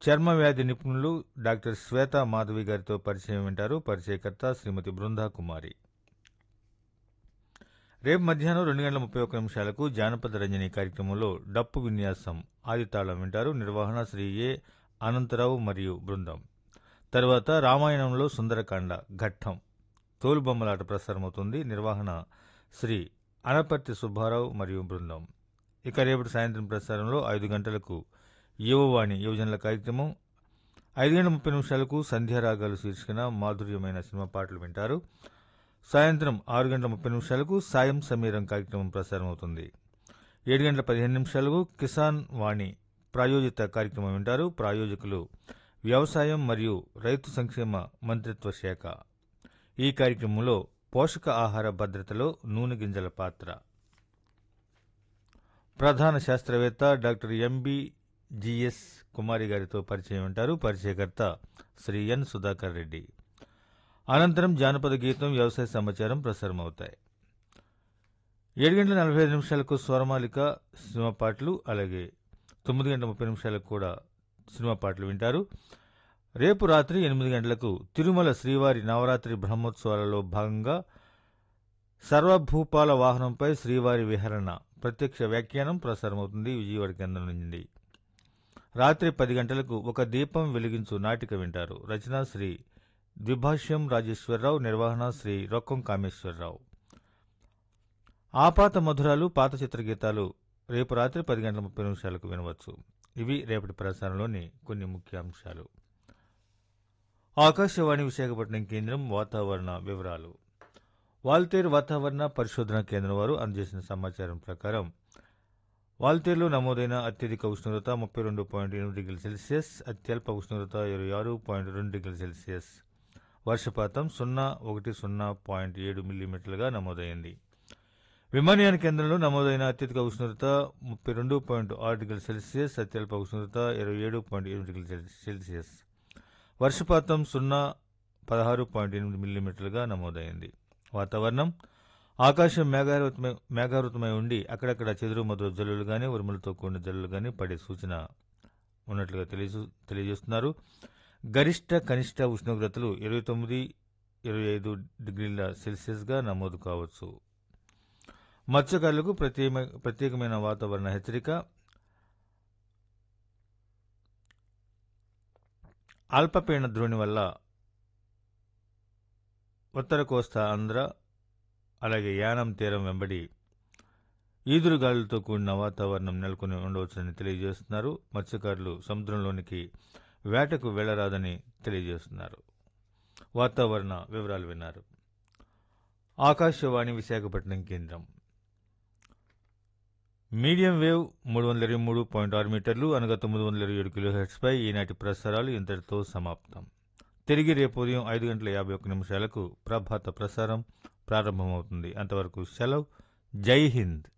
చర్మ వ్యాధి నిపుణులు డాక్టర్ శ్వేత మాధవి గారితో పరిచయం వింటారు పరిచయకర్త శ్రీమతి బృందా కుమారి రేపు మధ్యాహ్నం రెండు గంటల ముప్పై ఒక్క నిమిషాలకు జానపద రంజని కార్యక్రమంలో డప్పు విన్యాసం ఆదితాళం వింటారు నిర్వహణ శ్రీ ఏ అనంతరావు మరియు బృందం తర్వాత రామాయణంలో సుందరకాండ ఘట్టం తోలుబొమ్మలాట ప్రసారమవుతుంది నిర్వహణ శ్రీ అనపర్తి సుబ్బారావు మరియు బృందం ఇక రేపటి సాయంత్రం ప్రసారంలో ఐదు గంటలకు యువవాణి యువజనుల కార్యక్రమం ఐదు గంటల ముప్పై నిమిషాలకు సంధ్యారాగాలు శీర్షికన మాధుర్యమైన సినిమా పాటలు వింటారు సాయంత్రం ఆరు గంటల ముప్పై నిమిషాలకు సాయం సమీరం కార్యక్రమం ప్రసారమవుతుంది ఏడు గంటల పదిహేను నిమిషాలకు కిసాన్ వాణి ప్రాయోజిత కార్యక్రమం వింటారు ప్రాయోజకులు వ్యవసాయం మరియు రైతు సంక్షేమ మంత్రిత్వ శాఖ ఈ కార్యక్రమంలో పోషక ఆహార భద్రతలో నూనె గింజల పాత్ర ప్రధాన శాస్త్రవేత్త డాక్టర్ ఎంబి జిఎస్ కుమారి గారితో పరిచయం ఉంటారు పరిచయకర్త శ్రీ ఎన్ సుధాకర్ రెడ్డి అనంతరం జానపద గీతం వ్యవసాయ సమాచారం ప్రసారమవుతాయి ఏడు గంటల నలభై ఐదు నిమిషాలకు స్వరమాలిక సినిమా పాటలు అలాగే తొమ్మిది గంటల ముప్పై నిమిషాలకు కూడా సినిమా పాటలు వింటారు రేపు రాత్రి ఎనిమిది గంటలకు తిరుమల శ్రీవారి నవరాత్రి బ్రహ్మోత్సవాలలో భాగంగా సర్వభూపాల వాహనంపై శ్రీవారి విహరణ ప్రత్యక్ష వ్యాఖ్యానం ప్రసారమవుతుంది విజయవాడ కేంద్రం నుండి రాత్రి పది గంటలకు ఒక దీపం వెలిగించు నాటిక వింటారు రచన శ్రీ ద్విభాష్యం రాజేశ్వరరావు నిర్వహణ శ్రీ రొక్కం కామేశ్వరరావు ఆపాత మధురాలు పాత చిత్రగీతాలు రేపు రాత్రి పది గంటల ముప్పై నిమిషాలకు వినవచ్చు ఇవి రేపటి ప్రసారంలోని కొన్ని ముఖ్యాంశాలు ఆకాశవాణి విశాఖపట్నం కేంద్రం వాతావరణ వివరాలు వాల్తేరు వాతావరణ పరిశోధన కేంద్రం వారు అందజేసిన సమాచారం ప్రకారం వాల్తేరులో నమోదైన అత్యధిక ఉష్ణోగ్రత ముప్పై రెండు పాయింట్ ఎనిమిది డిగ్రీల సెల్సియస్ అత్యల్ప ఉష్ణోగ్రత ఇరవై ఆరు పాయింట్ రెండు డిగ్రీల సెల్సియస్ వర్షపాతం సున్నా ఒకటి సున్నా పాయింట్ ఏడు మిల్లీమీటర్లుగా నమోదైంది విమానయాన కేంద్రంలో నమోదైన అత్యధిక ఉష్ణోగ్రత ముప్పై రెండు పాయింట్ ఆరు డిగ్రీల సెల్సియస్ అత్యల్ప ఉష్ణోగ్రత ఇరవై ఏడు పాయింట్ ఎనిమిది డిగ్రీల సెల్సియస్ వర్షపాతం సున్నా పదహారు పాయింట్ ఎనిమిది మిల్లీమీటర్లుగా నమోదైంది వాతావరణం ఆకాశం మేఘావృతమై మేఘావృతమై ఉండి అక్కడక్కడ చెదురు మధుర జల్లులు కానీ ఉరుములతో కూడిన జల్లులు కానీ పడే సూచన ఉన్నట్లుగా తెలియజూ తెలియజేస్తున్నారు గరిష్ట కనిష్ట ఉష్ణోగ్రతలు ఇరవై తొమ్మిది ఇరవై ఐదు డిగ్రీల సెల్సియస్గా నమోదు కావచ్చు మత్స్యకారులకు ప్రత్యేక ప్రత్యేకమైన వాతావరణ హెచ్చరిక అల్పపీడన ద్రోణి వల్ల ఉత్తర కోస్తా ఆంధ్ర అలాగే యానం తీరం వెంబడి ఈదురుగాలులతో కూడిన వాతావరణం నెలకొని ఉండవచ్చని తెలియజేస్తున్నారు మత్స్యకారులు సముద్రంలోనికి వేటకు వెళ్లరాదని తెలియజేస్తున్నారు వాతావరణ వివరాలు విన్నారు ఆకాశవాణి విశాఖపట్నం కేంద్రం మీడియం వేవ్ మూడు వందల ఇరవై మూడు పాయింట్ ఆరు మీటర్లు అనగా తొమ్మిది వందల ఇరవై ఏడు కిలో హెడ్స్పై ఈనాటి ప్రసారాలు ఇంతటితో సమాప్తం తిరిగి రేపు ఉదయం ఐదు గంటల యాభై ఒక్క నిమిషాలకు ప్రభాత ప్రసారం ప్రారంభమవుతుంది అంతవరకు సెలవు జై హింద్